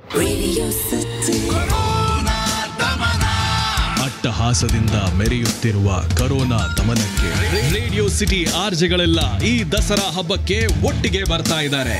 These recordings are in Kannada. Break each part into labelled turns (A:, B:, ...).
A: ಅಟ್ಟಹಾಸದಿಂದ ಮೆರೆಯುತ್ತಿರುವ ಕರೋನಾ ದಮನಕ್ಕೆ ರೇಡಿಯೋ ಸಿಟಿ ಆರ್ಜೆಗಳೆಲ್ಲ ಈ ದಸರಾ ಹಬ್ಬಕ್ಕೆ ಒಟ್ಟಿಗೆ ಬರ್ತಾ ಇದ್ದಾರೆ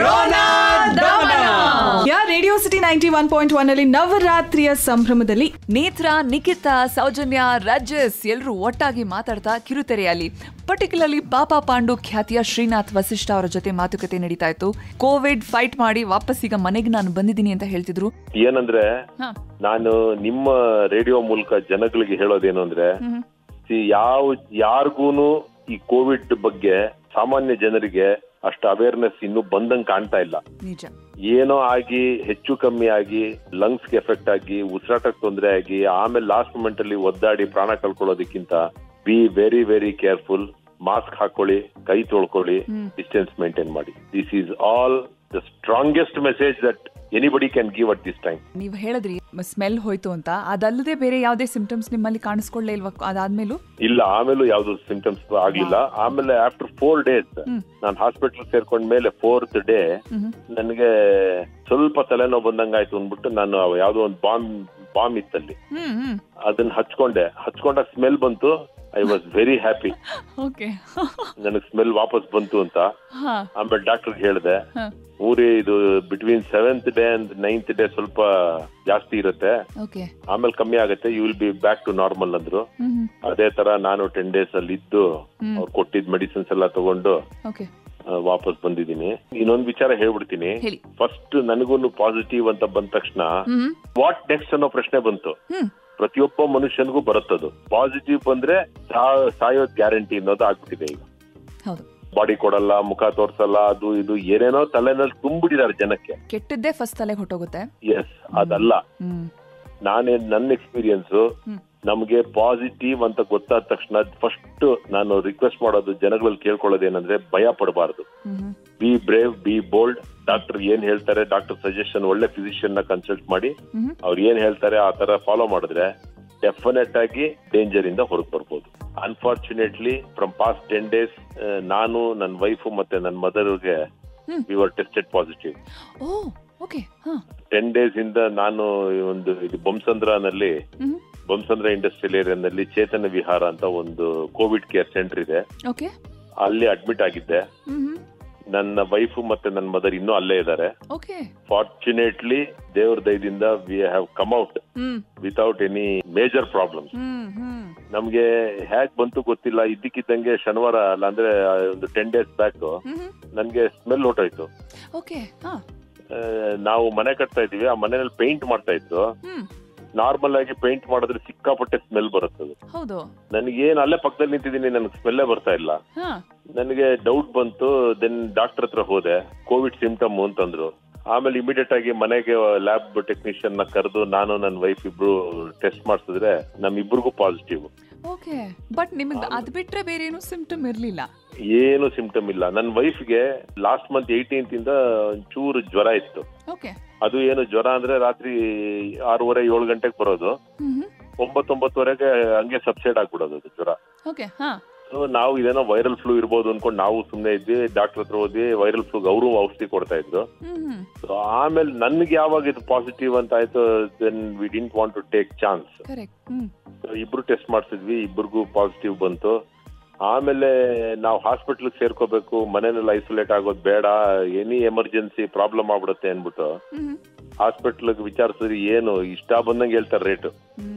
B: ಯಾ radio city ninety one point one ಅಲ್ಲಿ ನವರಾತ್ರಿಯ ಸಂಭ್ರಮದಲ್ಲಿ
C: ನೇತ್ರ ನಿಖಿತಾ ಸೌಜನ್ಯ ರಜಸ್ ಎಲ್ಲರೂ ಒಟ್ಟಾಗಿ ಮಾತಾಡ್ತಾ ಕಿರುತೆರೆಯಲ್ಲಿ ಪರ್ಟಿಕ್ಯುಲರ್ಲಿ ಪಾಪಾ ಪಾಂಡು ಖ್ಯಾತಿಯ ಶ್ರೀನಾಥ್ ವಸಿಷ್ಠ ಅವರ ಜೊತೆ ಮಾತುಕತೆ ನಡೀತಾ ಇತ್ತು ಕೋವಿಡ್ ಫೈಟ್ ಮಾಡಿ ವಾಪಸ್ ಈಗ ಮನೆಗೆ ನಾನು ಬಂದಿದ್ದೀನಿ ಅಂತ ಹೇಳ್ತಿದ್ರು
D: ಏನಂದ್ರೆ
C: ಹಾ.
D: ನಾನು ನಿಮ್ಮ ರೇಡಿಯೋ ಮೂಲಕ ಜನಗಳಿಗೆ ಹೇಳೋದೇನು ಅಂದ್ರೆ see, ಯಾವ ಯಾರಿಗೂನು ಈ ಕೋವಿಡ್ ಬಗ್ಗೆ ಸಾಮಾನ್ಯ ಜನರಿಗೆ ಅಷ್ಟು ಅವೇರ್ನೆಸ್ ಇನ್ನು ಬಂದಂಗ್ ಕಾಣ್ತಾ ಇಲ್ಲ
C: ನಿಜ
D: ಏನೋ ಆಗಿ ಹೆಚ್ಚು ಕಮ್ಮಿ ಆಗಿ ಲಂಗ್ಸ್ಗೆ ಎಫೆಕ್ಟ್ ಆಗಿ ಉಸಿರಾಟಕ್ಕೆ ತೊಂದರೆ ಆಗಿ ಆಮೇಲೆ ಲಾಸ್ಟ್ ಮೂಮೆಂಟ್ ಅಲ್ಲಿ ಒದ್ದಾಡಿ ಪ್ರಾಣ ಕಳ್ಕೊಳ್ಳೋದಕ್ಕಿಂತ be very very careful mask ಹಾಕೊಳ್ಳಿ ಕೈ ತೊಳ್ಕೊಳ್ಳಿ ಡಿಸ್ಟೆನ್ಸ್ ಮೇಂಟೈನ್ ಮಾಡಿ this is all the strongest message that anybody can give at this time
C: ನೀವು ಹೇಳಿದ್ರಿ ಸ್ಮೆಲ್ ಹೋಯ್ತು ಅಂತ ಅದಲ್ಲದೆ ಬೇರೆ ಯಾವುದೇ ಸಿಂಪ್ಟಮ್ಸ್ ನಿಮ್ಮಲ್ಲಿ ಕಾಣಿಸ್ಕೊಳ್ಳೇ ಇಲ್ವಾ ಅದಾದ್ಮೇಲೂ
D: ಇಲ್ಲ ಆಮೇಲೂ ಯಾವ್ದು ಸಿಂಪ್ಟಮ್ಸ್ ಆಗ್ಲಿಲ್ಲ ಆಮೇಲೆ ಆಫ್ಟರ್ ಫೋರ್ ಡೇಸ್ ನಾನು ಹಾಸ್ಪಿಟಲ್ ಸೇರ್ಕೊಂಡ್ ಮೇಲೆ ಫೋರ್ತ್ ಡೇ ನನಗೆ ಸ್ವಲ್ಪ ತಲೆನೋವು ಬಂದಂಗಾಯ್ತು ಅಂದ್ಬಿಟ್ಟು ನಾನು ಅವ ಯಾವ್ದೋ ಒಂದು ಬಾಂಬ್ ಬಾಂಬ್ ಇತ್ತಲ್ಲಿ
C: ಹ್ಮ್ ಹ್ಮ್
D: ಅದನ್ನ ಹಚ್ಕೊಂಡೆ ಹಚ್ಕೊಂಡಾಗ ಸ್ಮೆಲ್ ಬಂತು I was very happy
C: okay
D: ನನಗ್ ಸ್ಮೆಲ್ ವಾಪಸ್ ಬಂತು ಅಂತ
C: ಹಾ
D: ಆಮೇಲೆ ಡಾಕ್ಟರ್ ಹೇಳಿದೆ
C: ಹಾ
D: ಊರಿ ಇದು between seventh day and ninth day ಸ್ವಲ್ಪ ಜಾಸ್ತಿ ಇರುತ್ತೆ
C: ಓಕೆ
D: ಆಮೇಲೆ ಕಮ್ಮಿ ಆಗುತ್ತೆ you will be back to normal ಅಂದ್ರು
C: ಹ್ಮ್
D: ಅದೇ ತರ ನಾನು ಟೆನ್ ಡೇಸ್ ಅಲ್ಲಿ ಇದ್ದು ಅವ್ರು ಕೊಟ್ಟಿದ್ ಮೆಡಿಸಿನ್ಸ್ ಎಲ್ಲ ತಗೊಂಡು
C: ಓಕೆ
D: ಆ, ವಾಪಸ್ ಬಂದಿದ್ದೀನಿ ಇನ್ನೊಂದ್ ವಿಚಾರ ಹೇಳ್ಬಿಡ್ತೀನಿ
C: ಹೇಳಿ.
D: ಫಸ್ಟ್ ನನಗೂ ಪಾಸಿಟಿವ್ ಅಂತ ಬಂದ ತಕ್ಷಣ
C: ಹ್ಮ್
D: ವಾಟ್ ನೆಕ್ಸ್ಟ್ ಅನ್ನೋ ಪ್ರಶ್ನೆ ಬಂತು
C: ಹ್ಮ್
D: ಪ್ರತಿಯೊಬ್ಬ ಮನುಷ್ಯನಿಗೂ ಬರುತ್ತದು ಪಾಸಿಟಿವ್ ಬಂದ್ರೆ ಸಾ- ಸಾಯೋದ್ ಗ್ಯಾರಂಟಿ ಅನ್ನೋದು ಆಗ್ಬಿಟ್ಟಿದೆ ಈಗ
C: ಹೌದು
D: ಬಾಡಿ ಕೊಡಲ್ಲ ಮುಖ ತೋರ್ಸಲ್ಲ ಅದು ಇದು ಏನೇನೋ ತಲೆನಲ್ಲಿ ತುಂಬಿಟ್ಟಿದ್ದಾರೆ ಜನಕ್ಕೆ
C: ಕೆಟ್ಟದ್ದೇ ಫಸ್ಟ್ ತಲೆಗೆ ಹೊಟ್ಟೋಗುತ್ತೆ
D: ಎಸ್ ಅದಲ್ಲ
C: ಹ್ಮ್
D: ನಾನೇ ನನ್ನ ಎಕ್ಸ್ಪೀರಿಯನ್ಸ್
C: ಹ್ಮ್.
D: ನಮ್ಗೆ ಪಾಸಿಟಿವ್ ಅಂತ ಗೊತ್ತಾದ ತಕ್ಷಣ ಫಸ್ಟ್ ನಾನು ರಿಕ್ವೆಸ್ಟ್ ಮಾಡೋದು ಜನಗಳಲ್ಲಿ ಕೇಳ್ಕೊಳ್ಳೋದೇನಂದ್ರೆ ಭಯ ಪಡಬಾರ್ದು
C: hmm
D: be brave be bold doctor ಏನ್ ಹೇಳ್ತಾರೆ ಡಾಕ್ಟರ್ ಸಜೆಷನ್ ಒಳ್ಳೆ ಫಿಸಿಷಿಯನ್ ನ ಕನ್ಸಲ್ಟ್ ಮಾಡಿ
C: ಹ್ಮ್
D: ಅವ್ರು ಏನ್ ಹೇಳ್ತಾರೆ ಆ ತರ ಫಾಲೋ ಮಾಡಿದ್ರೆ ಡೆಫಿನೆಟ್ ಆಗಿ ಡೇಂಜರ್ ಇಂದ ಹೊರಗೆ ಬರ್ಬೋದು unfortunately from past ten days ನಾನು ನನ್ನ ವೈಫ್ ಮತ್ತೆ ನನ್ನ ಮದರ್ಗೆ
C: hmm.
D: We are tested positive
C: oh okay ಹಾ
D: ಟೆನ್ ಡೇಸ್ ಇಂದ ನಾನು ಈ ಒಂದು ಇದು ಬೊಮ್ಸಂದ್ರನಲ್ಲಿ
C: ಹ್ಮ್
D: ಬೊಮ್ಸಂದ್ರ ಇಂಡಸ್ಟ್ರಿಯಲ್ ಏರಿಯಾನಲ್ಲಿ ಚೇತನ ವಿಹಾರ ಅಂತ ಒಂದು ಕೋವಿಡ್ ಕೇರ್ ಸೆಂಟರ್ ಇದೆ
C: ಓಕೆ
D: ಅಲ್ಲಿ ಅಡ್ಮಿಟ್ ಆಗಿದ್ದೆ
C: ಹ್ಮ್ ಹ್ಮ್
D: ನನ್ನ ವೈಫ್ ಮತ್ತೆ ನನ್ನ ಮದರ್ ಇನ್ನೂ ಅಲ್ಲೇ ಇದ್ದಾರೆ
C: ಓಕೆ
D: ಫಾರ್ಚುನೇಟ್ಲಿ ದೇವ್ರ ದಯದಿಂದ we have come out
C: hmm
D: without any major problems
C: hmm hmm
D: ನಮ್ಗೆ ಹೇಗ್ ಬಂತು ಗೊತ್ತಿಲ್ಲ ಇದ್ದಕ್ಕಿದ್ದಂಗೆ ಶನಿವಾರ ಅಲ್ಲ ಅಂದ್ರೆ ಆ ಒಂದು ಟೆನ್ ಡೇಸ್ ಬ್ಯಾಕ್
C: ಹ್ಮ್
D: ನನ್ಗೆ ಸ್ಮೆಲ್ ಹೊಟ್ಟೋಯ್ತು
C: ಓಕೆ ಹಾ
D: ಆ, ನಾವು ಮನೆ ಕಟ್ತಾ ಇದೀವಿ ಆ ಮನೆಯಲ್ಲಿ ಪೇಂಟ್ ಮಾಡ್ತಾ ಇತ್ತು
C: ಹ್ಮ್
D: ನಾರ್ಮಲ್ ಆಗಿ ಪೇಂಟ್ ಮಾಡಿದ್ರೆ ಸಿಕ್ಕಾಪಟ್ಟೆ ಸ್ಮೆಲ್ ಬರುತ್ತದೆ
C: ಹೌದು
D: ನನಗೇನ್ ಅಲ್ಲೇ ಪಕ್ಕದಲ್ಲಿ ನಿಂತಿದ್ದೀನಿ ನನಗೆ ಸ್ಮೆಲ್ಲೇ ಬರ್ತಾ ಇಲ್ಲ
C: ಹಾ
D: ನನಗೆ ಡೌಟ್ ಬಂತು ದೆನ್ ಡಾಕ್ಟರ್ ಹತ್ರ ಹೋದೆ ಕೋವಿಡ್ ಸಿಂಪ್ಟಮ್ ಅಂತಂದ್ರು ಆಮೇಲೆ ಇಮಿಡಿಯೇಟ್ ಆಗಿ ಮನೆಗೆ ಲ್ಯಾಬ್ ಟೆಕ್ನಿಷಿಯನ್ ನ ಕರೆದು ನಾನು ನನ್ನ ವೈಫ್ ಇಬ್ರು ಟೆಸ್ಟ್ ಮಾಡಿಸಿದ್ರೆ ನಮ್ ಇಬ್ರಿಗೂ ಪಾಸಿಟಿವ್
C: ಓಕೆ ಬಟ್ ನಿಮಗೆ ಅದ್ ಬಿಟ್ರೆ ಬೇರೆ ಏನು ಸಿಂಪ್ಟಮ್ ಇರ್ಲಿಲ್ಲ
D: ಏನು ಸಿಂಪ್ಟಮ್ ಇಲ್ಲ ನನ್ನ ವೈಫ್ಗೆ ಲಾಸ್ಟ್ ಮಂತ್ ಏಯ್ಟೀನ್ತ್ ಇಂದ ಒಂಚೂರು ಜ್ವರ ಇತ್ತು
C: ಓಕೆ
D: ಅದು ಏನು ಜ್ವರ ಅಂದ್ರೆ ರಾತ್ರಿ ಆರೂವರೆ ಏಳು ಗಂಟೆಗೆ ಬರೋದು
C: ಹ್ಮ್ ಹ್ಮ್
D: ಒಂಬತ್ತೊಂಬತ್ತುವರೆಗೆ ಹಂಗೆ ಸಬ್ಸೈಡ್ ಆಗ್ಬಿಡೋದು ಅದು ಜ್ವರ
C: ಓಕೆ ಹಾ
D: ಸೊ ನಾವು ಇದೇನೋ ವೈರಲ್ ಫ್ಲೂ ಇರ್ಬೋದು ಅನ್ಕೊಂಡು ನಾವು ಸುಮ್ಮನೆ ಇದ್ವಿ ಡಾಕ್ಟರ್ ಹತ್ರ ಹೋದ್ವಿ ವೈರಲ್ ಫ್ಲೂ ಅವರು ಔಷಧಿ ಕೊಡ್ತಾ ಇದ್ರು
C: ಹ್ಮ್ ಹ್ಮ್
D: So, ಆಮೇಲೆ ನನ್ಗೆ ಯಾವಾಗ ಇದು ಪಾಸಿಟಿವ್ ಅಂತ ಆಯ್ತು then we didn't want to take chance
C: correct hmm
D: ಇಬ್ರು ಟೆಸ್ಟ್ ಮಾಡಿಸಿದ್ವಿ ಇಬ್ರಿಗೂ ಪಾಸಿಟಿವ್ ಬಂತು ಆಮೇಲೆ ನಾವು ಹಾಸ್ಪಿಟ್ಲ್ ಸೇರ್ಕೋಬೇಕು ಮನೆಯಲ್ಲಿ ಐಸೋಲೇಟ್ ಆಗೋದು ಬೇಡ ಎನಿ ಎಮರ್ಜೆನ್ಸಿ ಪ್ರಾಬ್ಲಮ್ ಆಗ್ಬಿಡುತ್ತೆ ಅನ್ಬಿಟ್ಟು
C: ಹ್ಮ್
D: ಹಾಸ್ಪಿಟ್ಲ್ ವಿಚಾರಿಸಿದ್ರಿ ಏನು ಇಷ್ಟ ಬಂದಂಗೆ ಹೇಳ್ತಾರೆ ರೇಟ್
C: ಹ್ಮ್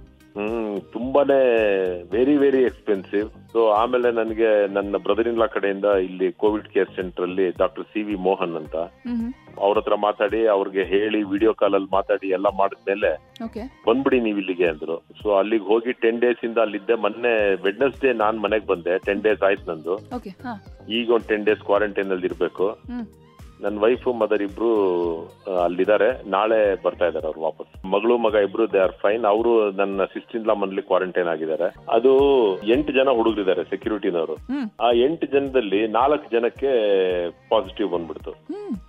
D: ಹ್ಮ್ ತುಂಬಾನೇ ವೆರಿ ವೆರಿ ಎಕ್ಸ್ಪೆನ್ಸಿವ್ ಸೊ ಆಮೇಲೆ ನನಗೆ ನನ್ನ ಬ್ರದರ್ ಇನ್ ಲಾ ಕಡೆಯಿಂದ ಇಲ್ಲಿ ಕೋವಿಡ್ ಕೇರ್ ಸೆಂಟರ್ ಅಲ್ಲಿ ಡಾಕ್ಟರ್ ಸಿ ವಿ ಮೋಹನ್ ಅಂತ
C: ಹ್ಮ್
D: ಅವ್ರ ಹತ್ರ ಮಾತಾಡಿ ಅವ್ರಿಗೆ ಹೇಳಿ ವಿಡಿಯೋ ಕಾಲ್ ಅಲ್ಲಿ ಮಾತಾಡಿ ಎಲ್ಲ ಮಾಡಿದ್ಮೇಲೆ
C: ಓಕೆ
D: ಬಂದ್ಬಿಡಿ ನೀವು ಇಲ್ಲಿಗೆ ಅಂದ್ರು ಸೊ ಅಲ್ಲಿಗೆ ಹೋಗಿ ಟೆನ್ ಡೇಸ್ ಇಂದ ಅಲ್ಲಿದ್ದೆ ಮೊನ್ನೆ ವೆಡ್ನೆಸ್ಡೇ ನಾನ್ ಮನೆಗ್ ಬಂದೆ ಟೆನ್ ಡೇಸ್ ಆಯ್ತು ನಂದು
C: ಓಕೆ ಹಾ
D: ಈಗ ಒಂದ್ ಟೆನ್ ಡೇಸ್ ಕ್ವಾರಂಟೈನ್ ಅಲ್ಲಿ ಇರ್ಬೇಕು
C: ಹ್ಮ್
D: ನನ್ನ ವೈಫ್ ಮದರ್ ಇಬ್ರು ಆ, ಅಲ್ಲಿದ್ದಾರೆ ನಾಳೆ ಬರ್ತಾ ಇದಾರೆ ಅವ್ರು ವಾಪಸ್ ಮಗಳು ಮಗ ಇಬ್ರು ದೇ ಆರ್ ಫೈನ್ ಅವರು ನನ್ನ ಸಿಸ್ಟರ್ ಲಾ ಮನೇಲಿ ಕ್ವಾರಂಟೈನ್ ಆಗಿದ್ದಾರೆ ಅದು ಎಂಟು ಜನ ಹುಡುಗರಿದ್ದಾರೆ ಸೆಕ್ಯೂರಿಟಿನವರು
C: ಹ್ಮ್
D: ಆ ಎಂಟು ಜನದಲ್ಲಿ ನಾಲ್ಕು ಜನಕ್ಕೆ ಪಾಸಿಟಿವ್ ಬಂದ್ಬಿಡ್ತು
C: ಹ್ಮ್ ಹ್ಮ್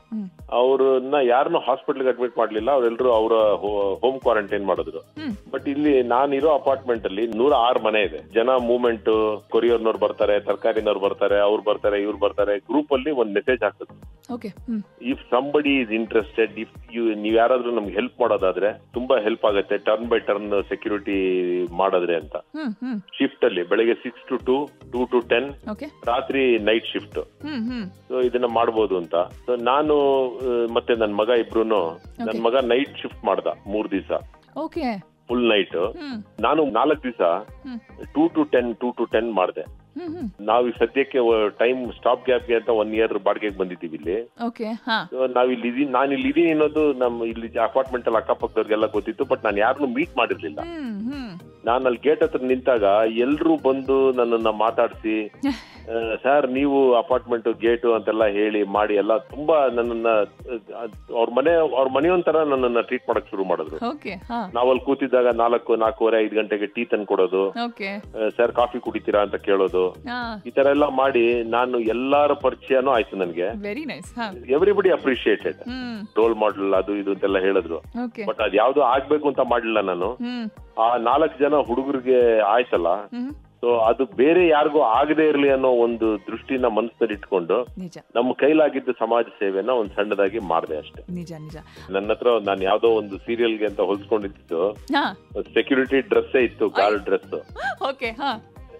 D: ಅವ್ರನ್ನ ಯಾರನ್ನು ಹಾಸ್ಪಿಟಲ್ಗೆ ಅಡ್ಮಿಟ್ ಮಾಡ್ಲಿಲ್ಲ ಅವರೆಲ್ಲರೂ ಅವರ ಹೋಮ್ ಕ್ವಾರಂಟೈನ್ ಮಾಡಿದ್ರು
C: ಹ್ಮ್.
D: ಬಟ್ ಇಲ್ಲಿ ನಾನಿರೋ ಅಪಾರ್ಟ್ಮೆಂಟ್ ಅಲ್ಲಿ ನೂರ ಆರು ಮನೆ ಇದೆ ಜನ ಮೂವ್ಮೆಂಟ್ ಕೊರಿಯರ್ನವ್ರು ಬರ್ತಾರೆ ತರಕಾರಿನವ್ರು ಬರ್ತಾರೆ ಅವ್ರು ಬರ್ತಾರೆ ಇವ್ರು ಬರ್ತಾರೆ ಗ್ರೂಪ್ ಅಲ್ಲಿ ಒಂದ್ ಮೆಸೇಜ್ ಹಾಕ್ತದೆ
C: okay hmm
D: if somebody is interested if you ನೀವ್ ಯಾರಾದ್ರೂ ನಮ್ಗೆ ಹೆಲ್ಪ್ ಮಾಡೋದಾದ್ರೆ ತುಂಬಾ ಹೆಲ್ಪ್ ಆಗುತ್ತೆ ಟರ್ನ್ ಬೈ ಟರ್ನ್ ಸೆಕ್ಯೂರಿಟಿ ಮಾಡಿದ್ರೆ ಅಂತ
C: ಹ್ಮ್ ಹ್ಮ್
D: ಶಿಫ್ಟ್ ಅಲ್ಲಿ ಬೆಳಗ್ಗೆ six to two two to ten
C: okay
D: ರಾತ್ರಿ ನೈಟ್ ಶಿಫ್ಟ್
C: ಹ್ಮ್ ಹ್ಮ್
D: ಸೊ ಇದನ್ನ ಮಾಡ್ಬೋದು ಅಂತ ಸೊ ನಾನು ಆ, ಮತ್ತೆ ನನ್ ಮಗ ಇಬ್ರುನು ನನ್ ಮಗ ನೈಟ್ ಶಿಫ್ಟ್ ಮಾಡ್ದ ಮೂರ್ ದಿವಸ
C: ಓಕೆ
D: ಫುಲ್ ನೈಟ್
C: ಹ್ಮ್
D: ನಾನು ನಾಲ್ಕು ದಿವಸ
C: ಹ್ಮ್
D: two to ten two to ten ಮಾಡಿದೆ
C: ಹ್ಮ್ ಹ್ಮ್
D: ನಾವ್ ಈ ಸದ್ಯಕ್ಕೆ ಟೈಮ್ ಸ್ಟಾಪ್ ಗ್ಯಾಪ್ಗೆ ಅಂತ ಒನ್ ಇಯರ್ ಬಾಡಿಗೆಗೆ ಬಂದಿದ್ದೀವಿ ಇಲ್ಲಿ
C: ಓಕೆ ಹಾ
D: So, ನಾವ್ ಇಲ್ಲಿ ಇದೀನಿ ನಾನು ಇಲ್ಲಿ ಇದೀನಿ ಅನ್ನೋದು ನಮ್ಮ ಇಲ್ಲಿ ಅಪಾರ್ಟ್ಮೆಂಟ್ ಅಲ್ಲಿ ಅಕ್ಕಪಕ್ಕದವ್ರಿಗೆಲ್ಲ ಗೊತ್ತಿತ್ತು ಬಟ್ ನಾನು ಯಾರನ್ನು ಮೀಟ್ ಮಾಡಿರ್ಲಿಲ್ಲ
C: ಹ್ಮ್ ಹ್ಮ್
D: ನಾನು ಅಲ್ಲಿ ಗೇಟ್ ಹತ್ರ ನಿಂತಾಗ ಎಲ್ರೂ ಬಂದು ನನ್ನನ್ನ ಮಾತಾಡಿಸಿ ಸರ್ ನೀವು ಅಪಾರ್ಟ್ಮೆಂಟ್ ಗೇಟು ಅಂತೆಲ್ಲ ಹೇಳಿ ಮಾಡಿ ಎಲ್ಲ ತುಂಬಾ ನನ್ನನ್ನ ಅವ್ರ ಮನೆ ಅವ್ರ ಮನೆಯೊಂಥರ ನನ್ನನ್ನ ಟ್ರೀಟ್ ಮಾಡಕ್ ಶುರು ಮಾಡಿದ್ರು
C: ಓಕೆ ಹಾ
D: ನಾವಲ್ಲಿ ಕೂತಿದ್ದಾಗ ನಾಲ್ಕು ನಾಲ್ಕೂವರೆ ಐದು ಗಂಟೆಗೆ ಟೀ ತಂದು ಕೊಡೋದು
C: ಓಕೆ
D: ಸರ್ ಕಾಫಿ ಕುಡಿತೀರಾ ಅಂತ ಕೇಳೋದು
C: ಹಾ
D: ಈ ತರ ಎಲ್ಲ ಮಾಡಿ ನಾನು ಎಲ್ಲಾರ ಪರಿಚಯನೂ ಆಯ್ತು ನನ್ಗೆ
C: ವೆರಿ ನೈಸ್ ಹಾ
D: ಎವ್ರಿಬಡಿ ಅಪ್ರಿಶಿಯೇಟೆಡ್
C: ಹ್ಮ್
D: ರೋಲ್ ಮಾಡೆಲ್ ಅದು ಇದು ಅಂತೆಲ್ಲ ಹೇಳಿದ್ರು
C: ಓಕೆ
D: ಬಟ್ ಅದ್ ಯಾವ್ದು ಆಗ್ಬೇಕು ಅಂತ ಮಾಡ್ಲಿಲ್ಲ ನಾನು
C: ಹ್ಮ್
D: ಆ ನಾಲ್ಕು ಜನ ಹುಡುಗರಿಗೆ ಆಯ್ತಲ್ಲ
C: ಹ್ಮ್
D: ಸೊ ಅದು ಬೇರೆ ಯಾರಿಗೂ ಆಗದೆ ಇರ್ಲಿ ಅನ್ನೋ ಒಂದು ದೃಷ್ಟಿನ ಮನಸ್ಸಲ್ಲಿ ಇಟ್ಕೊಂಡು
C: ನಿಜ
D: ನಮ್ಮ ಕೈಲಾಗಿದ್ದ ಸಮಾಜ ಸೇವೆನ ಒಂದ್ ಸಣ್ಣದಾಗಿ ಮಾಡಿದೆ ಅಷ್ಟೇ
C: ನಿಜ ನಿಜ
D: ನನ್ನ ಹತ್ರ ನಾನು ಯಾವ್ದೋ ಒಂದು ಸೀರಿಯಲ್ಗೆ ಅಂತ ಹೊಲ್ಸ್ಕೊಂಡಿದ್ದು
C: ಹಾ
D: ಸೆಕ್ಯೂರಿಟಿ ಡ್ರೆಸ್ಸೇ ಇತ್ತು ಗಾರ್ಡ್ ಡ್ರೆಸ್
C: ಓಕೆ ಹಾ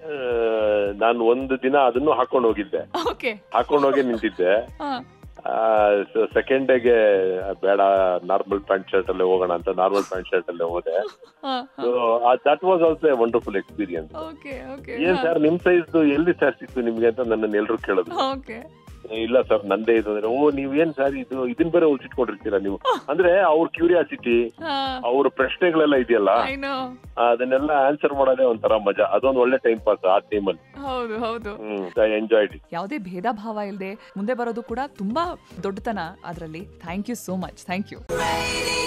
D: ನಾನು ಒಂದು ದಿನ ಅದನ್ನು ಹಾಕೊಂಡು ಹೋಗಿದ್ದೆ
C: ಓಕೆ
D: ಹಾಕೊಂಡು ಹೋಗಿ ನಿಂತಿದ್ದೆ
C: ಹಾ
D: ಸೆಕೆಂಡ್ ಡೇಗೆ ಬೇಡ ನಾರ್ಮಲ್ ಪ್ಯಾಂಟ್ ಶರ್ಟ್ ಅಲ್ಲೇ ಹೋಗೋಣ ಅಂತ ನಾರ್ಮಲ್ ಪ್ಯಾಂಟ್ ಶರ್ಟ್ ಅಲ್ಲೇ ಹೋದೆ
C: ಹಾ
D: so that was also a wonderful experience
C: okay okay
D: ಏನ್ ಸರ್ ನಿಮ್ ಸೈಜ್ ಎಲ್ಲಿ ಸರ್ ಸಿಕ್ತು ನಿಮ್ಗೆ ಅಂತ ನನ್ನ ಎಲ್ರು ಕೇಳಿದ್ರು
C: ಓಕೆ
D: ಇಲ್ಲ ಸರ್ ನಂದೇ ಇದು ಅಂದ್ರೆ ಓ ನೀವ್ ಏನ್ ಸರ್ ಇದು ಇದನ್ ಬೇರೆ ಉಳಿಸಿಟ್ಕೊಂಡಿರ್ತೀರಾ ನೀವು ಅಂದ್ರೆ ಅವ್ರ ಕ್ಯೂರಿಯಾಸಿಟಿ
C: ಹಾ
D: ಅವ್ರ ಪ್ರಶ್ನೆಗಳೆಲ್ಲ ಇದೆಯಲ್ಲ
C: ಐ ನೋ
D: ಅದನ್ನೆಲ್ಲ ಆನ್ಸರ್ ಮಾಡೋದೇ ಒಂಥರ ಮಜಾ ಅದೊಂದು ಒಳ್ಳೆ ಟೈಮ್ ಪಾಸ್ ಆ ಟೈಮಲ್ಲಿ
C: ಹೌದು ಹೌದು
D: ಹ್ಮ್ ಐ ಎಂಜಾಯ್ಡ್ ಇಟ್
C: ಯಾವುದೇ ಭೇದ ಭಾವ ಇಲ್ಲದೆ ಮುಂದೆ ಬರೋದು ಕೂಡ ತುಂಬಾ ದೊಡ್ಡತನ ಅದರಲ್ಲಿ thank you so much thank you
E: Radio